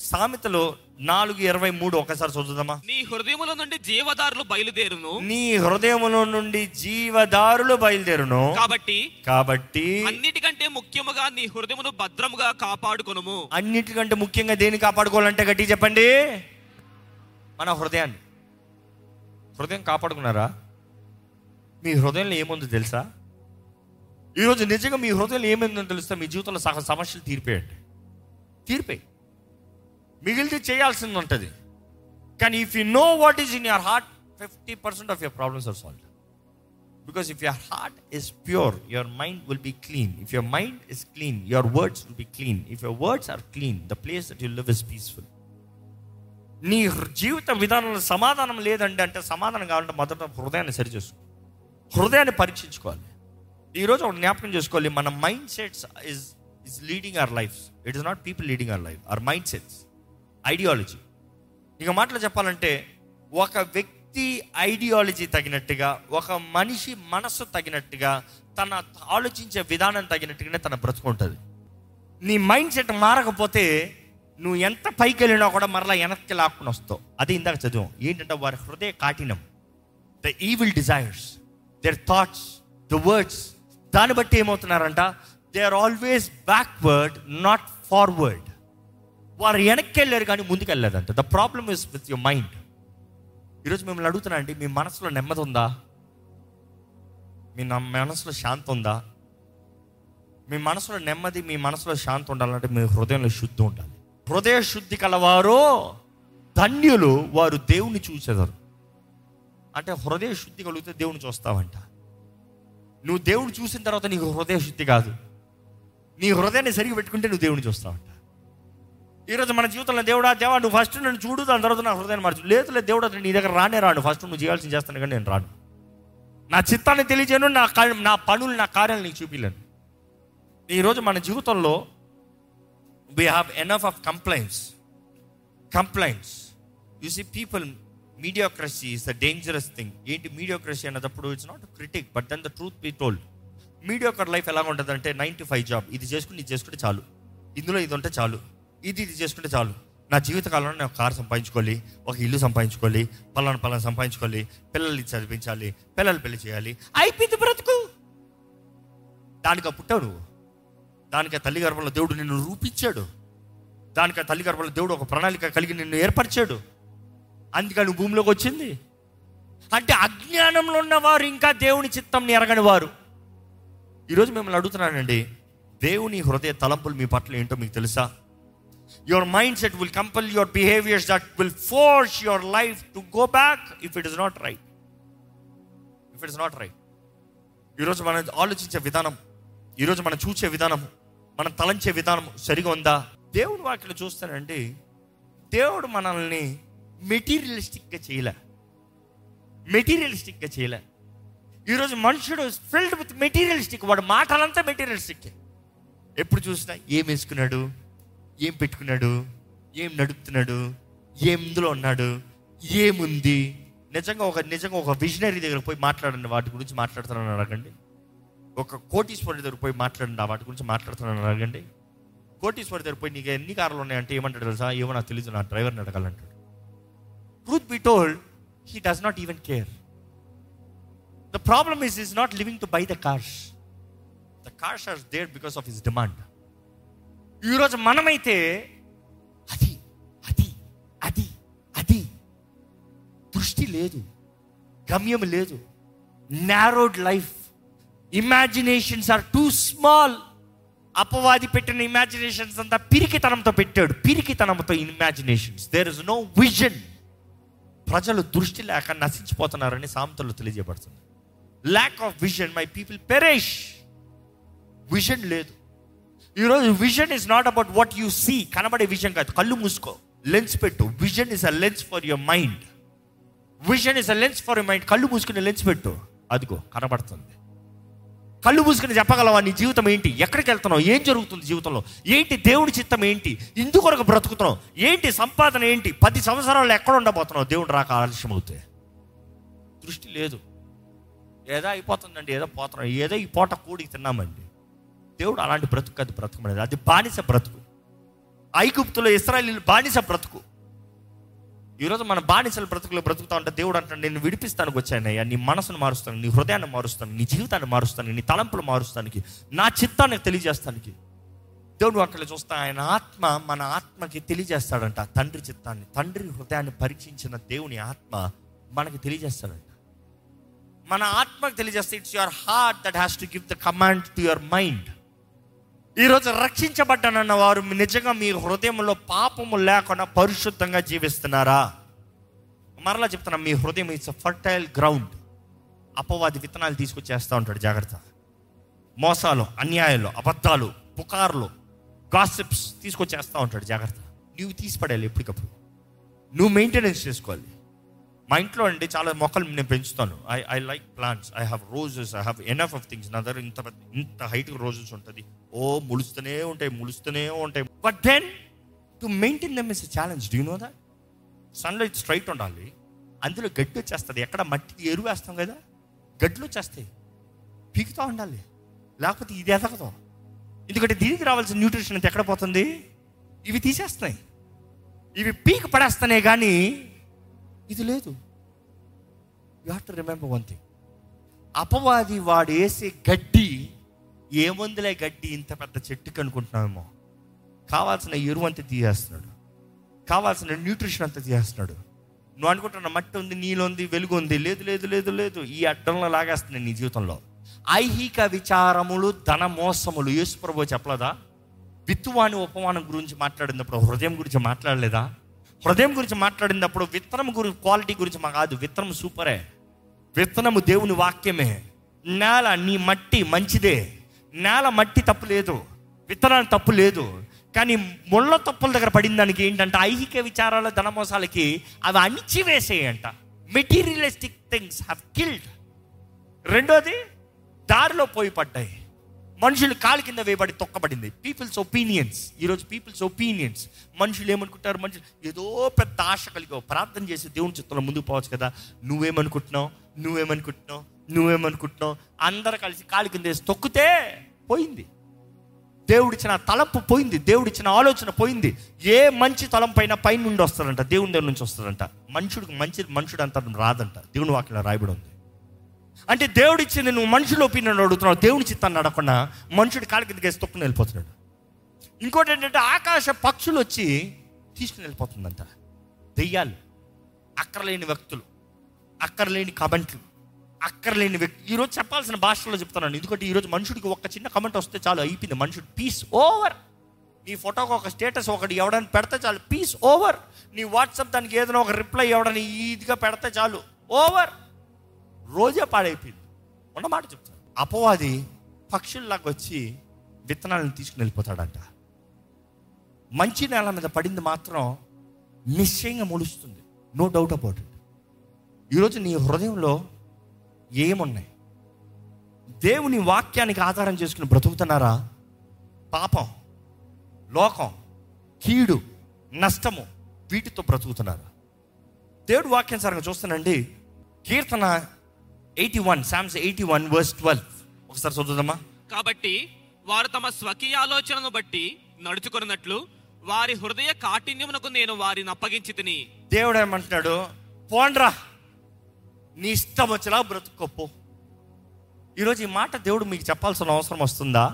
సామెతలో నాలుగు ఇరవై మూడు ఒకసారి చదువుదామా నీ హృదయముల నుండి జీవదారులు బయలుదేరును నీ హృదయములో నుండి జీవదారులు బయలుదేరును కాబట్టి కాబట్టి అన్నిటికంటే ముఖ్యముగా నీ హృదయమును భద్రముగా కాపాడుకొనుము అన్నిటికంటే ముఖ్యంగా దేన్ని కాపాడుకోవాలంటే గట్టి చెప్పండి మన హృదయాన్ని హృదయం కాపాడుకున్నారా మీ హృదయంలో ఏముందో తెలుసా ఈరోజు నిజంగా మీ హృదయంలో ఏమైందో తెలుస్తే మీ జీవితంలో సగం సమస్యలు తీరిపోయండి తీరిపోయి మిగిలితే చేయాల్సింది ఉంటుంది కానీ if you know what is in your heart fifty percent of your problems are solve because if your heart is pure your mind will be clean if your mind is clean your words will be clean if your words are clean the place that you live is peaceful నీ హృ- జీవిత విధానంలో సమాధానం లేదండి అంటే సమాధానం కావాలంటే మొదట హృదయాన్ని సరిచేసుకో హృదయాన్ని పరీక్షించుకోవాలి ఈరోజు ఒక జ్ఞాపకం చేసుకోవాలి మన mind sets is is leading our life it is not people leading our life our mind sets ideology ఇక మాటలు చెప్పాలంటే ఒక వ్యక్తి ఐడియాలజీ తగినట్టుగా ఒక మనిషి మనస్సు తగినట్టుగా తన ఆలోచించే విధానం తగినట్టుగానే తన బ్రతుకుంటుంది నీ మైండ్ సెట్ మారకపోతే నువ్వు ఎంత పైకి వెళ్ళినా కూడా మరలా వెనక్కి లాక్కుని వస్తావు అది ఇందాక చదువు ఏంటంటే వారి హృదయ కాఠినం the evil desires their thoughts the words దాన్ని బట్టి ఏమవుతున్నారంట they are always backward not forward వారు వెనక్కి వెళ్ళారు కానీ ముందుకు వెళ్ళలేదంట the problem is with your mind ఈరోజు మిమ్మల్ని అడుగుతున్నా అండి మీ మనసులో నెమ్మది ఉందా మీ నమ్- మనసులో శాంతి ఉందా మీ మనసులో నెమ్మది మీ మనసులో శాంతి ఉండాలంటే మీ హృదయంలో శుద్ధి ఉండాలి హృదయ శుద్ధి కలవారో ధన్యులు వారు దేవుని చూసేదారు అంటే హృదయ శుద్ధి కలిగితే దేవుని చూస్తావంట నువ్వు దేవుని చూసిన తర్వాత నీకు హృదయ శుద్ధి కాదు నీ హృదయాన్ని సరిగి పెట్టుకుంటే నువ్వు దేవుని చూస్తావంట ఈరోజు మన జీవితంలో దేవుడా దేవా నువ్వు ఫస్ట్ నన్ను చూడు దాని తర్వాత నా హృదయాన్ని మార్చు లేదు లేదు దేవుడా నీ దగ్గర రానే రాను ఫస్ట్ నువ్వు చేయాల్సింది చేస్తాను కానీ నేను రాను నా చిత్తాన్ని తెలియజేయను నా కా- నా పనులు నా కార్యాలు నీకు చూపిలేను ఈరోజు మన జీవితంలో we have enough of complaints complaints you see people mediocrity is the dangerous thing ఏంటి మీడియోక్రసీ అన్నప్పుడు it's not critic but then the truth be told mediocre life ఎలా ఉంటుంది అంటే నైన్ టు ఫైవ్ జాబ్ ఇది చేసుకుని ఇది చేసుకుంటే చాలు ఇందులో ఇది ఉంటే చాలు ఇది ఇది చేసుకుంటే చాలు నా జీవితకాలంలో నేను ఒక కారు సంపాదించుకోవాలి ఒక ఇల్లు సంపాదించుకోవాలి పలానా పలానా సంపాదించుకోవాలి పిల్లల్ని చదివించాలి పిల్లలు పెళ్లి చేయాలి అయిపోయింది బ్రతుకు దానికి ఆ పుట్టావు నువ్వు దానికి ఆ తల్లి గర్భంలో దేవుడు నిన్ను రూపించాడు దానికి ఆ తల్లి గర్భంలో దేవుడు ఒక ప్రణాళిక కలిగి నిన్ను ఏర్పరిచాడు అందుకని నువ్వు భూమిలోకి వచ్చింది అంటే అజ్ఞానంలో ఉన్నవారు ఇంకా దేవుని చిత్తంని ఎరగని వారు ఈరోజు మిమ్మల్ని అడుగుతున్నానండి దేవుని హృదయ తలంపులు మీ పట్ల ఏంటో మీకు తెలుసా your mind set will compel your behaviours that will force your life to go back if it is not right if it is not right ఈరోజు మనం ఆలోచించే విధానం ఈరోజు మనం చూసే విధానం మనం తలంచే విధానం సరిగా ఉందా దేవుని వాక్యలో చూస్తానండి దేవుడు మనల్ని మెటీరియలిస్టిక్గా చేయలే మెటీరియలిస్టిక్గా చేయలే ఈరోజు మనుషుడు ఫిల్డ్ విత్ మెటీరియలిస్టిక్ వాడు మాటలంతా మెటీరియలిస్టిక్ ఎప్పుడు చూసినా ఏం వేసుకున్నాడు ఏం పెట్టుకున్నాడు ఏం నడుపుతున్నాడు ఏందులో ఉన్నాడు ఏముంది నిజంగా ఒక నిజంగా ఒక విజనరీ దగ్గర పోయి మాట్లాడండి వాటి గురించి మాట్లాడుతున్నాను అడగండి ఒక కోటీశ్వరుడి దగ్గర పోయి మాట్లాడండి ఆ వాటి గురించి మాట్లాడుతున్నాను అడగండి కోటీశ్వరి దగ్గర పోయి నీకు ఎన్ని కార్లు ఉన్నాయంటే ఏమంటాడు తెలుసా ఏమో నాకు తెలియదు నా డ్రైవర్ని అడగాలంటాడు truth be told he does not even care the problem is is not living to buy the cars the cars are there because of his demand ఈరోజు మనమైతే అది అది అది అది దృష్టి లేదు గమ్యం లేదు narrowed life imaginations are too small అపవాది పెట్టిన ఇమాజినేషన్స్ అంతా పిరికితనంతో పెట్టాడు పిరికితనంతో imaginations there is no vision ప్రజలు దృష్టి లేక నశించిపోతున్నారని సామెతలు తెలియజేయబడుతుంది lack of vision my people perish vision లేదు ఈరోజు vision is not about what you see కనబడే విజన్ కాదు కళ్ళు మూసుకో లెన్స్ పెట్టు vision is a lens for your mind vision is a lens for your mind కళ్ళు మూసుకుని లెన్స్ పెట్టు అదిగో కనబడుతుంది కళ్ళు మూసుకుని చెప్పగలవా నీ జీవితం ఏంటి ఎక్కడికి వెళ్తున్నావు ఏం జరుగుతుంది జీవితంలో ఏంటి దేవుడి చిత్తం ఏంటి ఇందుకొరకు బ్రతుకుతున్నావు ఏంటి సంపాదన ఏంటి పది సంవత్సరాలు ఎక్కడ ఉండబోతున్నావు దేవుడు రాక ఆలస్యం అవుతే దృష్టి లేదు ఏదో అయిపోతుందండి ఏదో పోతున్నాం ఏదో ఈ పూట కూడికి తిన్నామండి దేవుడు అలాంటి బ్రతుకు అది బ్రతుకమనేది అది బానిస బ్రతుకు ఐగుప్తులో ఇస్రాయలీలు బానిస బ్రతుకు ఈరోజు మన బానిసల బ్రతుకులో బ్రతుకుతా ఉంటే దేవుడు అంటాడు నేను విడిపిస్తానికి వచ్చానయ్యా నీ మనసును మారుస్తాను నీ హృదయాన్ని మారుస్తాను నీ జీవితాన్ని మారుస్తాను నీ తలంపులు మారుస్తానికి నా చిత్తాన్ని తెలియజేస్తానికి దేవుడు అక్కడ చూస్తా ఆయన ఆత్మ మన ఆత్మకి తెలియజేస్తాడంట తండ్రి చిత్తాన్ని తండ్రి హృదయాన్ని పరీక్షించిన దేవుని ఆత్మ మనకి తెలియజేస్తాడంట మన ఆత్మకి తెలియజేస్తే it's your heart that has to give the command to your mind ఈరోజు రక్షించబడ్డానన్న వారు నిజంగా మీ హృదయంలో పాపము లేకుండా పరిశుద్ధంగా జీవిస్తున్నారా మరలా చెప్తున్నా మీ హృదయం ఇట్స్ ఫర్టైల్ గ్రౌండ్ అపవాది విత్తనాలు తీసుకొచ్చేస్తూ ఉంటాడు జాగ్రత్త మోసాలు అన్యాయాలు అబద్ధాలు పుకార్లు గాసిప్స్ తీసుకొచ్చేస్తూ ఉంటాడు జాగ్రత్త నువ్వు తీసిపడేయాలి ఎప్పటికప్పుడు నువ్వు మెయింటెనెన్స్ చేసుకోవాలి మా ఇంట్లో అండి చాలా మొక్కలు నేను పెంచుతాను I I like plants I have roses I have enough of things నా దగ్గర ఇంత పెద్ద- ఇంత హైట్ రోజెస్ ఉంటుంది ఓ ములుస్తూనే ఉంటాయి ములుస్తూనే ఉంటాయి but then to maintain them is challenge do know that sunlight straight ఉండాలి అందులో గడ్డి వచ్చేస్తుంది ఎక్కడ మట్టి ఎరువు వేస్తాం కదా గడ్డలు వచ్చేస్తాయి పీకుతూ ఉండాలి లేకపోతే ఇది ఎదగదు ఎందుకంటే దీనికి రావాల్సిన న్యూట్రిషన్ అంతా ఎక్కడ పోతుంది ఇవి తీసేస్తున్నాయి ఇవి పీక్ పడేస్తున్నాయి కానీ ఇది లేదు you have to remember one thing అపవాది వాడు వేసే గడ్డి ఏముందిలే గడ్డి ఇంత పెద్ద చెట్టుకి అనుకుంటున్నామేమో కావాల్సిన ఎరువు అంతా తీసేస్తున్నాడు కావాల్సిన న్యూట్రిషన్ అంతా తీసేస్తున్నాడు నువ్వు అనుకుంటున్న మట్టి ఉంది నీళ్ళు ఉంది వెలుగు ఉంది లేదు లేదు లేదు లేదు ఈ అడ్డంలో లాగేస్తున్నాయి నీ జీవితంలో ఐహిక విచారములు ధన మోసములు యేసు ప్రభు చెప్పలేదా విత్తువాని ఉపమానం గురించి మాట్లాడినప్పుడు హృదయం గురించి మాట్లాడలేదా హృదయం గురించి మాట్లాడినప్పుడు విత్తనం గురించి క్వాలిటీ గురించి మా కాదు విత్తనం సూపరే విత్తనము దేవుని వాక్యమే నేల నీ మట్టి మంచిదే నేల మట్టి తప్పు లేదు విత్తనాలు తప్పు లేదు కానీ ముళ్ళ తప్పుల దగ్గర పడిన దానికి ఏంటంటే ఐహిక విచారాల ధనమోసాలకి అవి అణిచివేసేయంట మెటీరియలిస్టిక్ థింగ్స్ హ్యావ్ కిల్డ్ రెండోది దారిలో పోయి పడ్డాయి మనుషులు కాలు కింద వేయబడి తొక్కబడింది పీపుల్స్ ఒపీనియన్స్ ఈరోజు పీపుల్స్ ఒపీనియన్స్ మనుషులు ఏమనుకుంటారు మనుషులు ఏదో పెద్ద ఆశ కలిగి ప్రార్థన చేసి దేవుని చిత్తంలో ముందుకు పోవచ్చు కదా నువ్వేమనుకుంటున్నావు నువ్వేమనుకుంటున్నావు నువ్వేమనుకుంటున్నావు అందరు కలిసి కాలు కింద వేసి తొక్కితే పోయింది దేవుడిచ్చిన తలంపు పోయింది దేవుడిచ్చిన ఆలోచన పోయింది ఏ మంచి తలంపైన పైన నుండి వస్తుందంట దేవుని దగ్గర నుంచి వస్తుందంట మనుషుడికి మంచి మనుషుడు అంత రాదంట దేవుని వాక్యం రాయబడి ఉంది అంటే దేవుడు ఇచ్చింది నువ్వు మనుషుల ఒపీనియన్ అడుగుతున్నావు దేవుని చిత్తాన్ని అడగకుండా మనుషుడు కాళ్ళ కిందకి వేసి తొక్కుని వెళ్ళిపోతున్నాడు ఇంకోటి ఏంటంటే ఆకాశ పక్షులు వచ్చి తీసుకుని వెళ్ళిపోతుందంట దెయ్యాలు అక్కర్లేని వ్యక్తులు అక్కర్లేని కమెంట్లు అక్కర్లేని వ్యక్తి ఈరోజు చెప్పాల్సిన భాషలో చెప్తున్నాను ఎందుకంటే ఈరోజు మనుషుడికి ఒక చిన్న కమెంట్ వస్తే చాలు అయిపోయింది మనుషుడు పీస్ ఓవర్ నీ ఫోటోకి ఒక స్టేటస్ ఒకటి ఎవడని పెడితే చాలు పీస్ ఓవర్ నీ వాట్సాప్ దానికి ఏదైనా ఒక రిప్లై ఎవడని ఈదిగా పెడితే చాలు ఓవర్ రోజే పాడైపోయింది ఉన్నమాట చెప్తాను అపవాది పక్షుల్లాగా వచ్చి విత్తనాలను తీసుకుని వెళ్ళిపోతాడంట మంచి నేల మీద పడింది మాత్రం నిశ్చయంగా మొలుస్తుంది నో డౌట్ అబౌట్ ఇట్ ఈరోజు నీ హృదయంలో ఏమున్నాయి దేవుని వాక్యానికి ఆధారం చేసుకుని బ్రతుకుతున్నారా పాపం లోకం కీడు నష్టము వీటితో బ్రతుకుతున్నారా దేవుడు వాక్యానుసారంగా చూస్తానండి కీర్తన eighty one psalms eighty one verse twelve ఒకసారి చదువుదామా కాబట్టి వారు తమ స్వకీయ ఆలోచనను బట్టి నడుచుకున్నట్లు వారి హృదయ కాఠిన్యమునకు నేను వారిని అప్పగించి తిని దేవుడు ఏమంటున్నాడు పోండ్రా నీ ఇష్టం వచ్చేలా బ్రతుకోపో ఈరోజు ఈ మాట దేవుడు మీకు చెప్పాల్సిన అవసరం వస్తుందా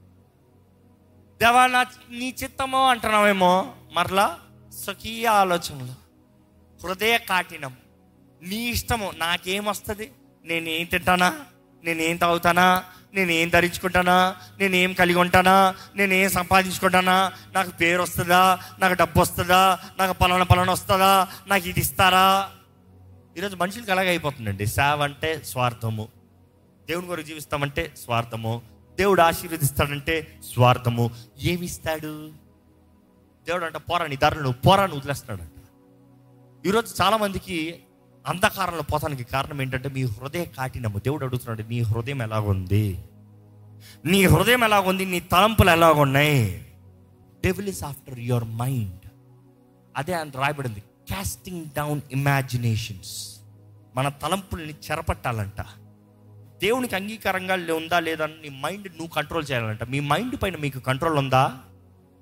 దేవా నా నీ చిత్తమో అంటున్నావేమో మరలా స్వకీయ ఆలోచనలు హృదయ కాఠినం నీ ఇష్టము నాకేమొస్తుంది నేనేం తింటానా నేనేం తాగుతానా నేనేం ధరించుకుంటానా నేనేం కలిగి ఉంటానా నేనేం సంపాదించుకుంటానా నాకు పేరు వస్తుందా నాకు డబ్బు వస్తుందా నాకు పలానా పలానా వస్తుందా నాకు ఇది ఇస్తారా ఈరోజు మనుషులకి అలాగే అయిపోతుందండి సేవ అంటే స్వార్థము దేవుని కొరకు జీవిస్తామంటే స్వార్థము దేవుడు ఆశీర్వదిస్తాడంటే స్వార్థము ఏమి ఇస్తాడు దేవుడు అంటే పోరా నీ దారిలో నువ్వు పోరాని వదిలేస్తున్నాడంట ఈరోజు చాలా మందికి అంధకారంలో పోతానికి కారణం ఏంటంటే మీ హృదయ కాఠినము దేవుడు అడుగుతున్నాడు నీ హృదయం ఎలాగుంది నీ హృదయం ఎలాగుంది నీ తలంపులు ఎలాగున్నాయి devil is after your mind అదే అని రాయబడింది కాస్టింగ్ డౌన్ ఇమాజినేషన్స్ మన తలంపుల్ని చెరపట్టాలంట దేవునికి అంగీకారంగా ఉందా లేదా అని నీ మైండ్ నువ్వు కంట్రోల్ చేయాలంట మీ మైండ్ పైన మీకు కంట్రోల్ ఉందా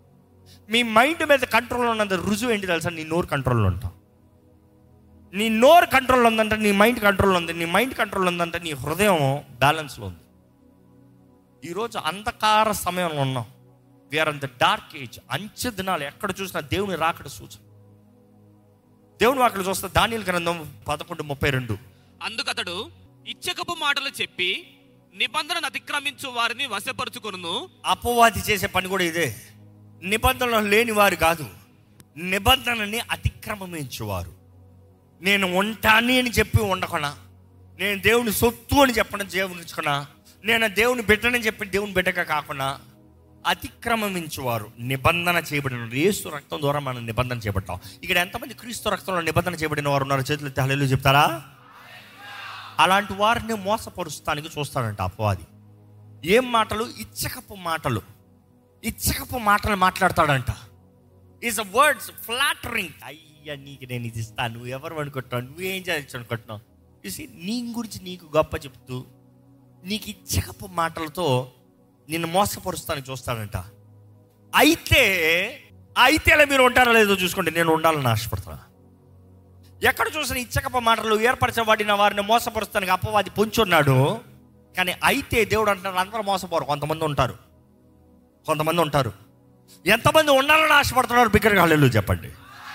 మీ మైండ్ మీద కంట్రోల్ ఉన్నంత రుజువు ఏంటి తెలుసా నీ నోరు కంట్రోల్లో ఉంటాం నీ నోరు కంట్రోల్ ఉందంటే నీ మైండ్ కంట్రోల్ ఉంది నీ మైండ్ కంట్రోల్ ఉందంటే నీ హృదయం బ్యాలెన్స్లో ఉంది ఈరోజు అంధకార సమయంలో ఉన్నాం we are on the dark age అంచె దినాలు ఎక్కడ చూసినా దేవుని రాకడ సూచన దేవుని వాకలు చూస్తే దానిల గ్రంథం పదకొండు ముప్పై రెండు అందుకతడు ఇచ్చకపు మాటలు చెప్పి నిబంధనను అతిక్రమించు వారిని వశపరుచుకొనును అపవాది చేసే పని కూడా ఇదే నిబంధనలు లేని వారు కాదు నిబంధనని అతిక్రమించేవారు నేను ఉంటాను అని చెప్పి ఉండకున్నా నేను దేవుని సొత్తు అని చెప్పడం దేవునిచ్చుకున్నా నేను దేవుని బిడ్డనని చెప్పి దేవుని బిడ్డగా కాకుండా అతిక్రమించేవారు నిబంధన చేయబడిన యేసు రక్తం ద్వారా మనం నిబంధన చేపట్టాం ఇక్కడ ఎంతమంది క్రీస్తు రక్తంలో నిబంధన చేయబడిన వారు ఉన్నారు చేతులు ఎత్తి హల్లెలూయా చెప్తారా అలాంటి వారిని మోసపరుస్తానికి చూస్తాడంట అపవాది ఏం మాటలు ఇచ్చకపు మాటలు ఇచ్చకపు మాటలు మాట్లాడతాడంట ఈజ్ అ వర్డ్స్ ఫ్లాటరింగ్ అయ్యా నీకు నేను ఇది ఇస్తాను నువ్వు ఎవరు అనుకుంటున్నావు నువ్వేం చేయొచ్చు అనుకుంటున్నావు చూసి నీ గురించి నీకు గొప్ప చెప్తూ నీకు ఇచ్చకపు మాటలతో నిన్ను మోసపరుస్తానికి చూస్తాడంట అయితే అయితే అలా మీరు ఉంటారో లేదో చూసుకోండి నేను ఉండాలని ఆశపడుతున్నా ఎక్కడ చూసిన ఇచ్చకప మాటలు ఏర్పరచబడిన వారిని మోసపరుస్తానికి అపవాది పొంచున్నాడు కానీ అయితే దేవుడు అంటారు అందరూ మోసపోరు కొంతమంది ఉంటారు కొంతమంది ఉంటారు ఎంతమంది ఉండాలని ఆశపడుతున్నారు బిగ్గరగా హల్లెలూయా చెప్పండి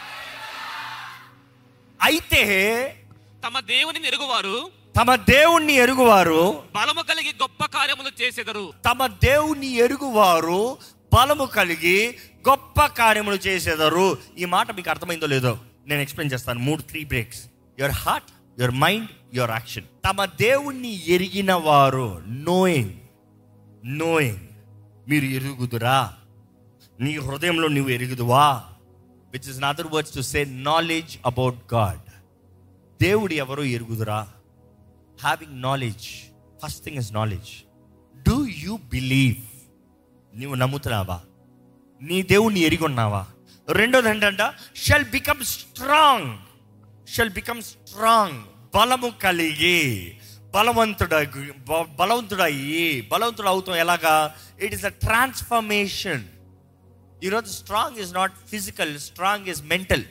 అయితే తమ దేవుని ఎరుగువారు తమ దేవుణ్ణి ఎరుగువారు బలము కలిగి గొప్ప కార్యములు చేసెదరు తమ దేవుణ్ణి ఎరుగువారు బలము కలిగి గొప్ప కార్యములు చేసేదారు ఈ మాట మీకు అర్థమైందో లేదో నేను ఎక్స్ప్లెయిన్ చేస్తాను మూడు three breaks your heart your mind your action తమ దేవుణ్ణి ఎరిగిన వారు నోయింగ్ నోయింగ్ మీరు ఎరుగుదురా నీ హృదయంలో నువ్వు ఎరుగుదువా which is other words to say knowledge about God దేవుడు ఎవరో ఎరుగుదురా having knowledge first thing is knowledge do you believe నీవు నమ్ముతున్నావా నీ దేవుణ్ణి ఎరిగి ఉన్నావా రెండోది ఏంటంట shall become strong shall become strong బలము కలిగి బలవంతుడ బలవంతుడయ్యి బలవంతుడు అవుతాం ఎలాగా ఇట్ ఇస్ అ ట్రాన్స్ఫర్మేషన్ ఈరోజు strong is not physical strong is mental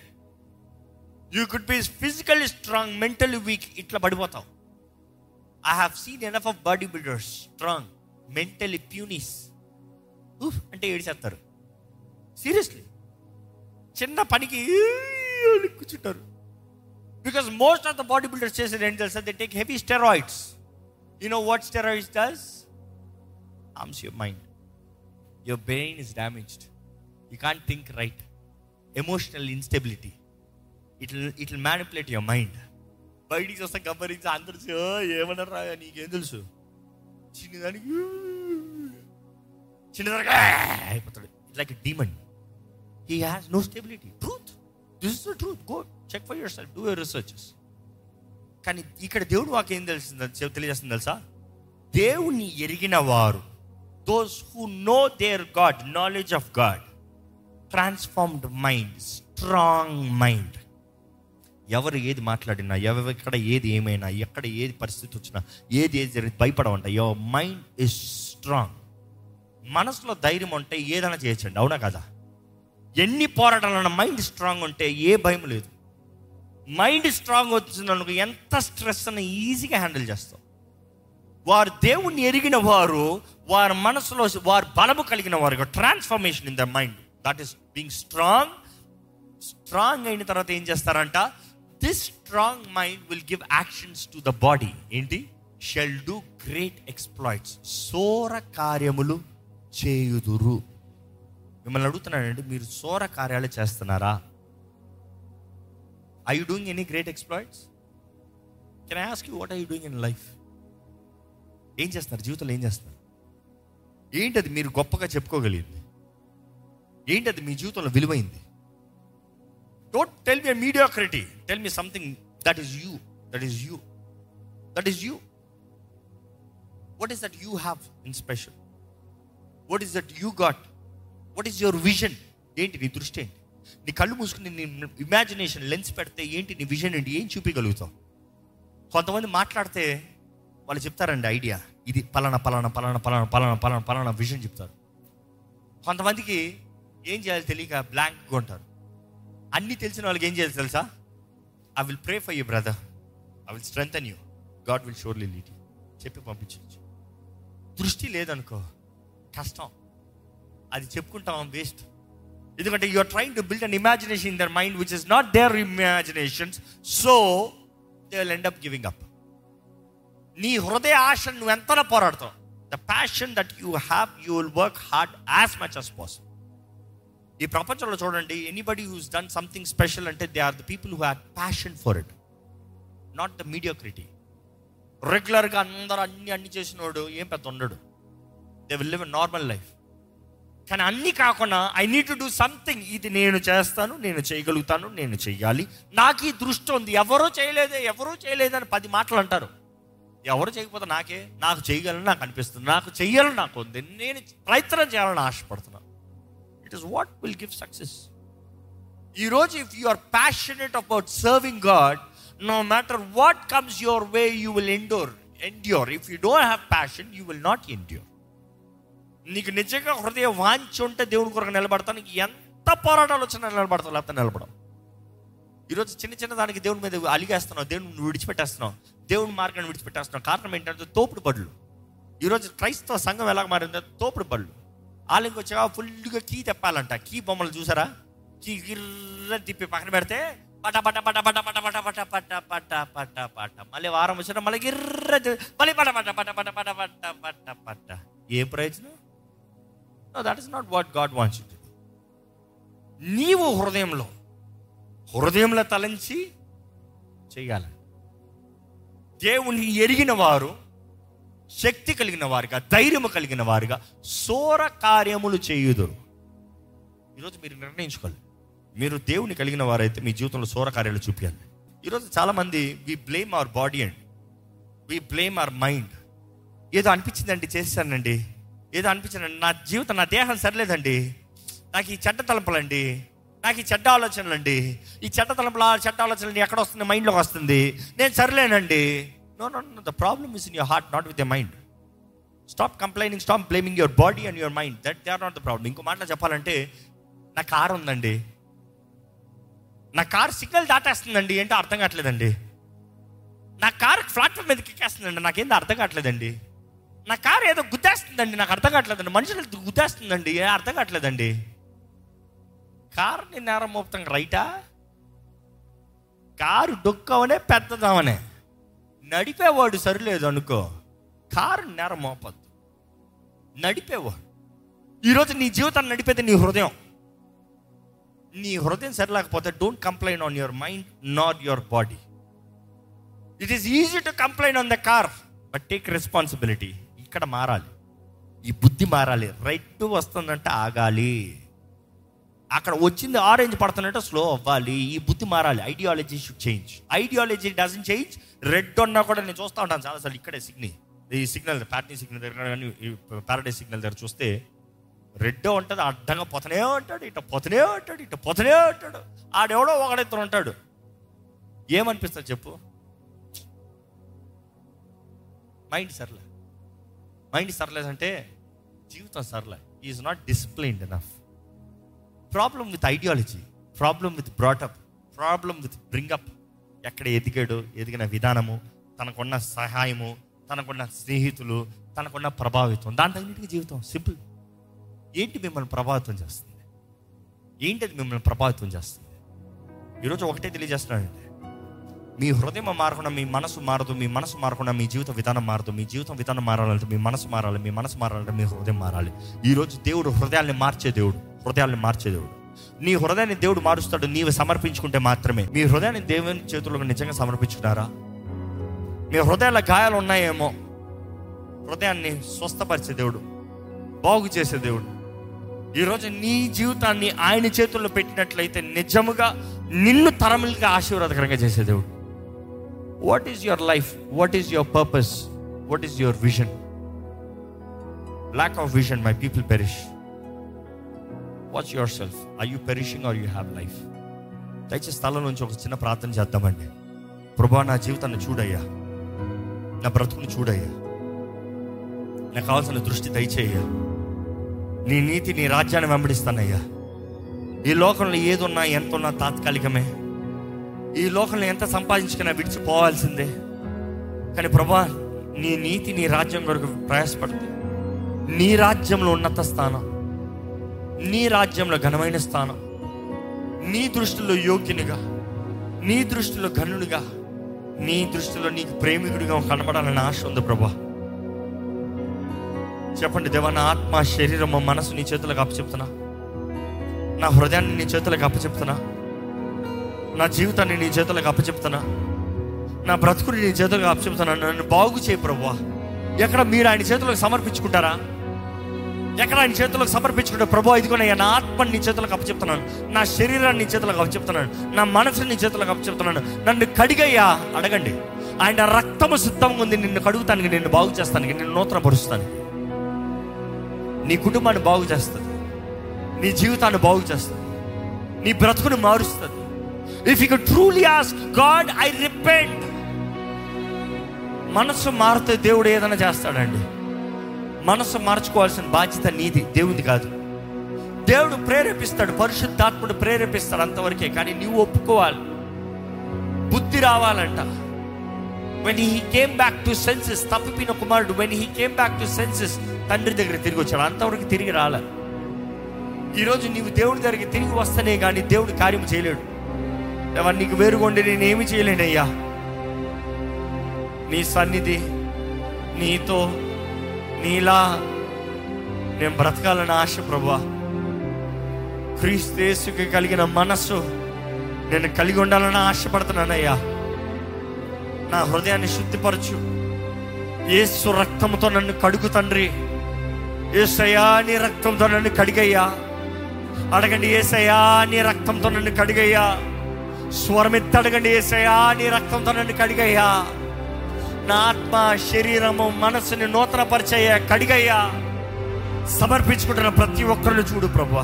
you could be physically strong mentally weak ఇట్లా పడిపోతావు I have seen enough of body builders strong mentally punies అంటే ఏడిచేస్తారు సీరియస్లీ చిన్న పనికి అని కూర్చుంటారు because most of the body builders చేసేది ఏంటి తెలుసా they take heavy steroids you know what steroids does harms your mind your brain is damaged you can't think right emotional instability it it manipulate your mind బయటికి వస్తే గమనించి అందరు "ఓ, ఏమన్నారా నీకేం తెలుసు చిన్నదానికి చిన్నదానికి "ఆ" అయిపోతాడు it's like demon he has no stability truth this is the truth go check for yourself do your researches కానీ ఇక్కడ దేవుడు వాకి ఏం తెలిసింది తెలియజేస్తుంది తెలుసా దేవుణ్ణి ఎరిగిన వారు those who know their God knowledge of God transformed mind strong mind ఎవరు ఏది మాట్లాడినా ఎవరు ఎక్కడ ఏది ఏమైనా ఎక్కడ ఏది పరిస్థితి వచ్చినా ఏది ఏది జరిగి భయపడవంట యువర్ మైండ్ ఇస్ స్ట్రాంగ్ మనసులో ధైర్యం ఉంటే ఏదైనా చేయొచ్చండి అవునా కదా ఎన్ని పోరాటాలన్న మైండ్ స్ట్రాంగ్ ఉంటే ఏ భయం లేదు మైండ్ స్ట్రాంగ్ వచ్చిందనుకో ఎంత స్ట్రెస్ అని ఈజీగా హ్యాండిల్ చేస్తాం వారు దేవుణ్ణి ఎరిగిన వారు వారి మనసులో వారు బలము కలిగిన వారు transformation in the mind that is being strong strong అయిన తర్వాత ఏం చేస్తారంట this strong mind will give actions to the body ఏంటి షెల్ డూ గ్రేట్ ఎక్స్ప్లాయిట్స్ సోర కార్యములు చేయుదురు మిమ్మల్ని అడుగుతున్నానండి మీరు సోర కార్యాలు చేస్తున్నారా I you doing any great exploits can I ask you what I you doing in life ఏం చేస్తున్నారు జీవితంలో ఏం చేస్తున్నారు ఏంటది మీరు గొప్పగా చెప్పుకోగలిగింది ఏంటది మీ జీవితంలో విలువైంది don't tell me mediocrity tell me something that is you that is you that is you what is that you have in special what is that you got what is your vision ఏంటి నీ దృష్టి ఏంటి నీ కళ్ళు మూసుకుని నీ imagination lens పెడితే ఏంటి నీ విజన్ ఏంటి ఏం చూపించగలుగుతావు కొంతమంది మాట్లాడితే వాళ్ళు చెప్తారండి ఐడియా ఇది పలానా పలానా పలానా పలానా పలానా పలానా పలానా విజన్ చెప్తారు కొంతమందికి ఏం చేయాలి తెలియక బ్లాంక్గా ఉంటారు అన్నీ తెలిసిన వాళ్ళకి ఏం చేయాలి తెలుసా I will pray for you brother I will strength you God will surely lead you చెప్పి పంపించవచ్చు దృష్టి లేదనుకో కష్టం అది చెప్పుకుంటాం వేస్ట్ ఎందుకంటే you are trying to build an imagination in their mind which is not there imaginations so they will end up giving up నీ హృదయ ఆశ నువ్వు ఎంతనా పోరాడతావు the passion that you have you will work hard as much as possible ఈ ప్రపంచంలో చూడండి anybody who's done something special అంటే they are the people who have passion for it not the mediocrity రెగ్యులర్గా అందరూ అన్ని అన్ని చేసినోడు ఏం పెద్ద ఉండడు they will live normal life కానీ అన్నీ కాకుండా I need to do something ఇది నేను చేస్తాను నేను చేయగలుగుతాను నేను చెయ్యాలి నాకు ఈ దృష్టి ఉంది ఎవరూ చేయలేదే ఎవరూ చేయలేదని పది మాటలు అంటారు ఎవరు చేయకపోతే నాకే నాకు చేయగలను నాకు అనిపిస్తుంది నాకు చెయ్యాలని నాకు ఉంది నేను ప్రయత్నం చేయాలని ఆశపడుతున్నాను it is what will give success ఈరోజు if you are passionate about serving God no matter what comes your way you will endure endure if you don't have passion you will not endure నీకు నిజంగా హృదయ వాంచి ఉంటే దేవుని కొరకు నిలబడతాను నీకు ఎంత పోరాటాలు వచ్చినా నిలబడతావు లేకపోతే నిలబడవు ఈరోజు చిన్న చిన్న దానికి దేవుని మీద అలిగేస్తున్నావు దేవుని నువ్వు విడిచిపెట్టేస్తున్నావు దేవుని మార్గాన్ని విడిచిపెట్టేస్తున్నావు కారణం ఏంటంటే తోపుడు బడులు ఈరోజు క్రైస్తవ సంఘం ఎలా మారిందో తోపుడు బడులు వాళ్ళకి వచ్చా ఫుల్గా కీ తెప్పాలంట కీ బొమ్మలు చూసారా కీ గిర్ర తిప్పి పక్కన పెడితే పట పట పట పట పట పట పట పట పట పట పట మళ్ళీ వారం వచ్చిన మళ్ళీ గిర్ర తి- మళ్ళీ పట పట పట పట పట పట పట పట ఏ ప్రయోజనం that is not what God wants you నీవు హృదయంలో హృదయంలో తలంచి చేయాలి దేవుని ఎరిగిన వారు శక్తి కలిగిన వారుగా ధైర్యము కలిగిన వారుగా సోర కార్యములు చేయుదురు ఈరోజు మీరు నిర్ణయించుకోవాలి మీరు దేవుని కలిగిన వారైతే మీ జీవితంలో సోర కార్యాలు చూపించాలి ఈరోజు చాలామంది వి బ్లేమ్ అవర్ బాడీ అండి వి బ్లేమ్ అవర్ మైండ్ ఏదో అనిపించిందండి చేశానండి ఏదో అనిపించిందండి నా జీవితం నా దేహం సరిలేదండి నాకు ఈ చెడ్డ తలంపులండి నాకు ఈ చెడ్డ ఆలోచనలండి ఈ చెడ్డ తలంపుల చెడ్డ ఆలోచనలు ఎక్కడ వస్తుంది మైండ్లోకి వస్తుంది నేను సరిలేనండి no no no the problem is in your heart not with your mind stop complaining stop blaming your body and your mind that they are not the problem ఇంకో మాటలో చెప్పాలంటే నా కారు ఉందండి నా కారు సిగ్నల్ దాటేస్తుందండి ఏంటో అర్థం కావట్లేదండి నా కారు ప్లాట్ఫామ్ మీదకి ఎక్కేస్తుందండి నాకేందో అర్థం కావట్లేదండి నా కారు ఏదో గుద్దేస్తుందండి నాకు అర్థం కావట్లేదండి మనుషులు గుద్దేస్తుందండి ఏ అర్థం కావట్లేదండి కారుని నేరం మోపుతాం రైటా కారు డొక్కవనే పెద్దదామనే నడిపేవాడు సరిలేదు అనుకో కారు నేరం మోపద్దు నడిపేవాడు ఈరోజు నీ జీవితాన్ని నడిపేది నీ హృదయం నీ హృదయం సరిలేకపోతే don't complain on your mind not your body it is easy to complaint on the car but take responsibility ఇక్కడ మారాలి ఈ బుద్ధి మారాలి రైట్ వస్తుందంటే ఆగాలి అక్కడ వచ్చింది ఆరెంజ్ పడుతున్నట్టు స్లో అవ్వాలి ఈ బుద్ధి మారాలి ideology should change ideology doesn't change రెడ్ ఉన్నా కూడా నేను చూస్తూ ఉంటాను చాలాసార్లు ఇక్కడే సిగ్నల్ ఈ సిగ్నల్ ప్యాట్నీ సిగ్నల్ దగ్గర కానీ పారడైస్ సిగ్నల్ దగ్గర చూస్తే రెడ్ ఉంటుంది అడ్డంగా పోతనే ఉంటాడు ఇట పోతనే ఉంటాడు ఇట పోతనే ఉంటాడు ఆడెవడో ఒకడిద్దరు ఉంటాడు ఏమనిపిస్తుంది చెప్పు మైండ్ సర్లే మైండ్ సర్లేదంటే జీవితం సర్లే is not disciplined enough problem with ideology problem with brought up problem with bring up ఎక్కడ ఎదిగాడు ఎదిగిన విధానము తనకున్న సహాయము తనకున్న స్నేహితులు తనకున్న ప్రభావితం దాంట్లో జీవితం సింపుల్ ఏంటి మిమ్మల్ని ప్రభావితం చేస్తుంది ఏంటి అది మిమ్మల్ని ప్రభావితం చేస్తుంది ఈరోజు ఒకటే తెలియజేస్తున్నానండి మీ హృదయం మారకుండా మీ మనసు మారదు మీ మనసు మారకుండా మీ జీవిత విధానం మారదు మీ జీవితం విధానం మారాలంటే మీ మనసు మారాలి మీ మనసు మారాలంటే మీ హృదయం మారాలి ఈరోజు దేవుడు హృదయాల్ని మార్చే దేవుడు హృదయాల్ని మార్చే దేవుడు నీ హృదయాన్ని దేవుడు మారుస్తాడు నీవు సమర్పించుకుంటే మాత్రమే మీ హృదయాన్ని దేవుని చేతుల్లో నిజంగా సమర్పించుకున్నారా మీ హృదయాల గాయాలు ఉన్నాయేమో హృదయాన్ని స్వస్థపరిచే దేవుడు బాగు చేసే దేవుడు ఈరోజు నీ జీవితాన్ని ఆయన చేతుల్లో పెట్టినట్లయితే నిజముగా నిన్ను తరములుగా ఆశీర్వాదకరంగా చేసే దేవుడు what is your life what is your purpose what is your vision lack of vision my people perish watch your self I you perishing are you have life దయచేసి స్థలం నుంచి ఒక చిన్న ప్రార్థన చేద్దామండి ప్రభా నా జీవితాన్ని చూడయ్యా నా బ్రతుకుని చూడయ్యా నాకు కావాల్సిన దృష్టి దయచేయ్యా నీ నీతి నీ రాజ్యాన్ని వెంబడిస్తానయ్యా ఈ లోకంలో ఏదున్నా ఎంత ఉన్నా తాత్కాలికమే ఈ లోకంలో ఎంత సంపాదించుకున్నా విడిచిపోవాల్సిందే కానీ ప్రభా నీ నీతి నీ రాజ్యం కొరకు ప్రయాసపడుతుంది నీ రాజ్యంలో ఉన్నత స్థానం నీ రాజ్యంలో ఘనమైన స్థానం నీ దృష్టిలో యోగ్యునిగా నీ దృష్టిలో ఘనునిగా నీ దృష్టిలో నీకు ప్రేమికుడిగా కనబడాలని ఆశ ఉంది ప్రభా చెప్పండి దేవా నా ఆత్మ శరీరం మనసు నీ చేతులకు అప్పచెప్తున్నా నా హృదయాన్ని నీ చేతులకు అప్పచెప్తున్నా నా జీవితాన్ని నీ చేతులకు అప్పచెప్తున్నా నా బ్రతుకుని నీ చేతులకు అప్పచెప్తున్నా నన్ను బాగు చేయి ప్రభా ఎక్కడ మీరు ఆయన చేతులకు సమర్పించుకుంటారా ఎక్కడ ఆయన చేతులకు సమర్పించుకుంటే ప్రభు ఇదిగోనయ్యా నా ఆత్మని నీ చేతులకు అప్పచెప్తున్నాను నా శరీరాన్ని నీ చేతులకు అప్పచెప్తున్నాను నా మనసుని నీ చేతులకు అప్పచెప్తున్నాను నన్ను కడిగయ్యా అడగండి ఆయన రక్తము సిద్ధంగా ఉంది నిన్ను కడుగుతానికి నిన్ను బాగు చేస్తానికి నిన్ను నూతన పరుస్తాను నీ కుటుంబాన్ని బాగు చేస్తుంది నీ జీవితాన్ని బాగు చేస్తుంది నీ బ్రతుకుని మారుస్తుంది if you truly ask God I repent మనసు మారితే దేవుడు ఏదైనా చేస్తాడండి మనసు మార్చుకోవాల్సిన బాధ్యత నీది దేవుది కాదు దేవుడు ప్రేరేపిస్తాడు పరిశుద్ధాత్ముడు ప్రేరేపిస్తాడు అంతవరకే కానీ నువ్వు ఒప్పుకోవాలి బుద్ధి రావాలంట when he came back to senses తప్పిపోయిన కుమారుడు when he came back to senses తండ్రి దగ్గర తిరిగి వచ్చాడు అంతవరకు తిరిగి రాలే ఈరోజు నీవు దేవుడి దగ్గరికి తిరిగి వస్తేనే కానీ దేవుడు కార్యం చేయలేడు దేవా నీకు వేరుగొండి నేను ఏమి చేయలేనయ్యా నీ సన్నిధి నీతో నీలా నేను బ్రతకాలని ఆశ ప్రభా క్రీస్తేసుకి కలిగిన మనస్సు నేను కలిగి ఉండాలని ఆశపడుతున్నానయ్యా నా హృదయాన్ని శుద్ధిపరచు ఏసు రక్తంతో నన్ను కడుగు తండ్రి ఏసయ్యా నీ రక్తంతో నన్ను కడిగయ్యా అడగండి ఏసయ్యా నీ రక్తంతో నన్ను కడిగయ్యా స్వరమెత్తి అడగండి ఏసయ్యా నీ రక్తంతో నన్ను కడిగయ్యా నా ఆత్మ శరీరము మనసుని నూతన పరిచయ కడిగయ్యా సమర్పించుకుంటున్న ప్రతి ఒక్కరిని చూడు ప్రభా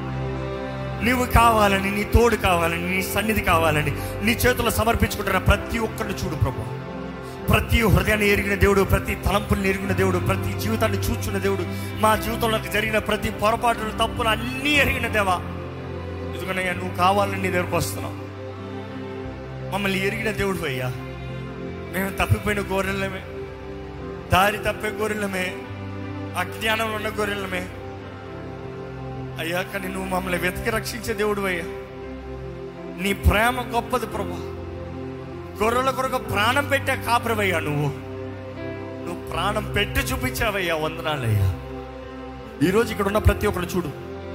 నీవు కావాలని నీ తోడు కావాలని నీ సన్నిధి కావాలని నీ చేతుల్లో సమర్పించుకుంటున్న ప్రతి ఒక్కరిని చూడు ప్రభా ప్రతి హృదయాన్ని ఎరిగిన దేవుడు ప్రతి తలంపుల్ని ఎరిగిన దేవుడు ప్రతి జీవితాన్ని చూచున్న దేవుడు మా జీవితంలో జరిగిన ప్రతి పొరపాటులు తప్పులు అన్నీ ఎరిగిన దేవా ఎందుకనయ్యా నువ్వు కావాలని నీ దగ్గరకు వస్తున్నావు మమ్మల్ని ఎరిగిన దేవుడు అయ్యా మేము తప్పిపోయిన గొర్రెలమే దారి తప్పే గొర్రెలమే అజ్ఞానంలో ఉన్న గొర్రెలమే అయ్యా కానీ నువ్వు మమ్మల్ని వెతికి రక్షించే దేవుడు అయ్యా నీ ప్రేమ గొప్పది ప్రభా గొర్రెల కొరకు ప్రాణం పెట్టే కాపురవయ్యా నువ్వు నువ్వు ప్రాణం పెట్టి చూపించావయ్యా వందనాలయ్యా ఈరోజు ఇక్కడ ఉన్న ప్రతి ఒక్కరు చూడు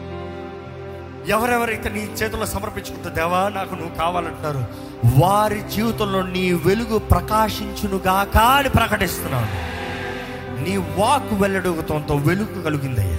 ఎవరెవరైతే నీ చేతుల్లో సమర్పించుకుంటే దేవా నాకు నువ్వు కావాలంటున్నారు వారి జీవితంలో నీ వెలుగు ప్రకాశించునుగాక అని ప్రకటిస్తున్నాను నీ వాక్ వెల్లడుగుతంతో వెలుగు కలిగిందయ్యా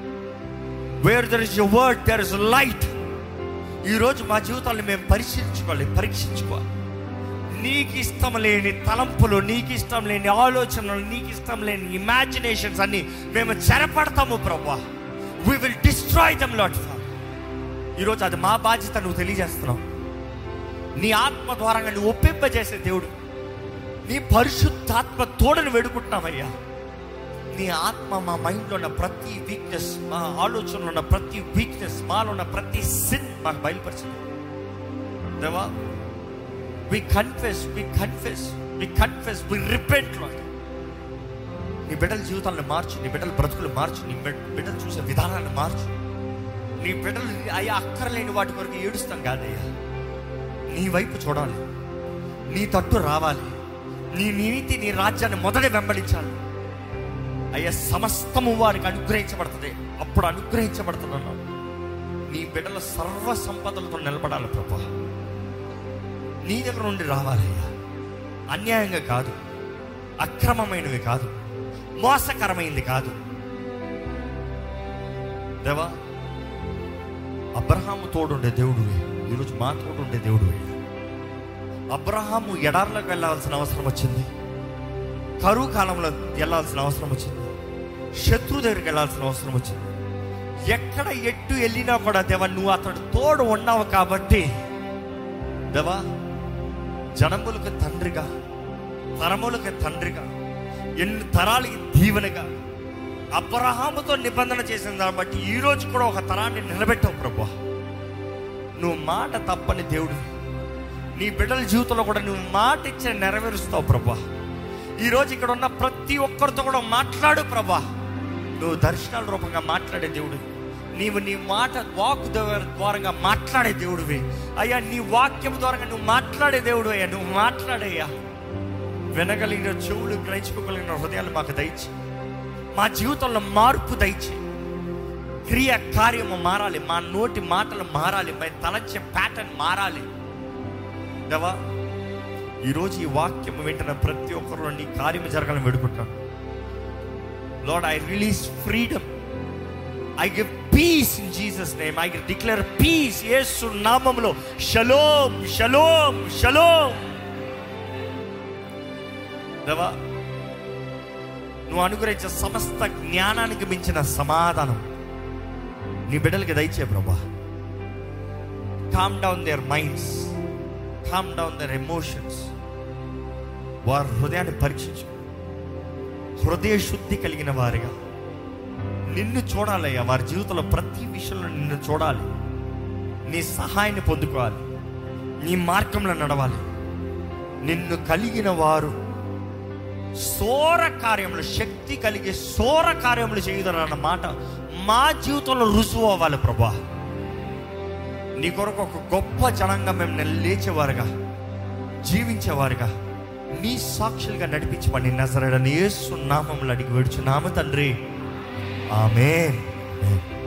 where there is your word there is light ఈరోజు మా జీవితాన్ని మేము పరిశీలించుకోవాలి పరీక్షించుకోవాలి నీకు ఇష్టం లేని తలంపులు నీకు ఇష్టం లేని ఆలోచనలు నీకు ఇష్టం లేని ఇమాజినేషన్స్ అన్ని మేము చెరపడతాము ప్రభా we will destroy them Lord ఈరోజు అది మా బాధ్యత నువ్వు తెలియజేస్తున్నావు నీ ఆత్మ ద్వారా నువ్వు ఒప్పింపజేసే దేవుడు నీ పరిశుద్ధాత్మ తోడని వేడుకుంటున్నామయ్యా నీ ఆత్మ మా మైండ్లో ఉన్న ప్రతి వీక్నెస్ మా ఆలోచనలో ఉన్న ప్రతి వీక్నెస్ మాలో ఉన్న ప్రతి సిన్ మాకు బయలుపరిచింది దేవా we confess we confess we confess we repent నీ బిడ్డల జీవితాలను మార్చు నీ బిడ్డల బ్రతుకులు మార్చు నీ బిడ్- బిడ్డలు చూసే విధానాన్ని మార్చు నీ బిడ్డలు అయ్యా అక్కర్లేని వాటి కొరకు ఏడుస్తాం కాదయ్యా నీ వైపు చూడాలి నీ తట్టు రావాలి నీ నీతి నీ రాజ్యాన్ని మొదట వెంబడించాలి అయ్యా సమస్తము వారికి అనుగ్రహించబడుతుంది అప్పుడు అనుగ్రహించబడుతున్నాను నీ బిడ్డల సర్వ సంపదలతో నిలబడాలి ప్రభా నీ దగ్గర నుండి రావాలి అయ్యా అన్యాయంగా కాదు అక్రమమైనవి కాదు మోసకరమైనది కాదు దేవా అబ్రహాము తోడుండే దేవుడు ఈరోజు మా తోడుండే దేవుడు అబ్రహాము ఎడార్లకు వెళ్ళాల్సిన అవసరం వచ్చింది కరువు కాలంలో వెళ్ళాల్సిన అవసరం వచ్చింది శత్రు దగ్గరికి వెళ్ళాల్సిన అవసరం వచ్చింది ఎక్కడ ఎట్టు వెళ్ళినా కూడా దేవా నువ్వు అతడు తోడు ఉన్నావు కాబట్టి దేవా జనములకు తండ్రిగా తరములకు తండ్రిగా ఎన్ని తరాలకి దీవెనగా అబ్రహాముతో నిబంధన చేసిన దాన్ని బట్టి ఈ రోజు కూడా ఒక తరాన్ని నిలబెట్టావు ప్రభా నువ్వు మాట తప్పని దేవుడు నీ బిడ్డల జీవితంలో కూడా నువ్వు మాట ఇచ్చి నెరవేరుస్తావు ప్రభా ఈరోజు ఇక్కడ ఉన్న ప్రతి ఒక్కరితో కూడా మాట్లాడు ప్రభా నువ్వు దర్శనాల రూపంగా మాట్లాడే దేవుడు నీవు నీ మాట వాక్ ద్వారంగా మాట్లాడే దేవుడివి అయ్యా నీ వాక్యం ద్వారా నువ్వు మాట్లాడే దేవుడు అయ్యా నువ్వు మాట్లాడయ్యా వినగలిగిన చెవులు గ్రహించుకోగలిగిన హృదయాలు మాకు దయచి మా జీవితంలో మార్పు దయచి క్రియ కార్యము మారాలి మా నోటి మాటలు మారాలి మా తలంచే ప్యాటర్న్ మారాలి దేవా ఈరోజు ఈ వాక్యం వింటున్న ప్రతి ఒక్కరిలో నీ కార్యము జరగాలని వేడుకుంటాను Lord I release freedom I give peace in Jesus name I declare peace యేసు నామములో షలోమ్ షలోమ్ షలోమ్ దేవా నువ్వు అనుగ్రహించే సమస్త జ్ఞానానికి మించిన సమాధానం నీ బిడ్డలకి దయచే ప్రభా calm down their minds calm down their emotions వారి హృదయాన్ని పరీక్షించు హృదయ శుద్ధి కలిగిన వారిగా నిన్ను చూడాలయ్యా వారి జీవితంలో ప్రతి విషయంలో నిన్ను చూడాలి నీ సహాయాన్ని పొందుకోవాలి నీ మార్గంలో నడవాలి నిన్ను కలిగిన వారు సోర కార్యములు శక్తి కలిగే సోర కార్యములు చేయదన్న మాట మా జీవితంలో రుజువు అవ్వాలి ప్రభా నీ కొరకు ఒక గొప్ప జనంగా మేము నేను లేచేవారుగా జీవించేవారుగా నీ సాక్షులుగా నడిపించమని నజరడని యేసు నామములు అడిగి వేడుచున్నాము తండ్రి ఆమె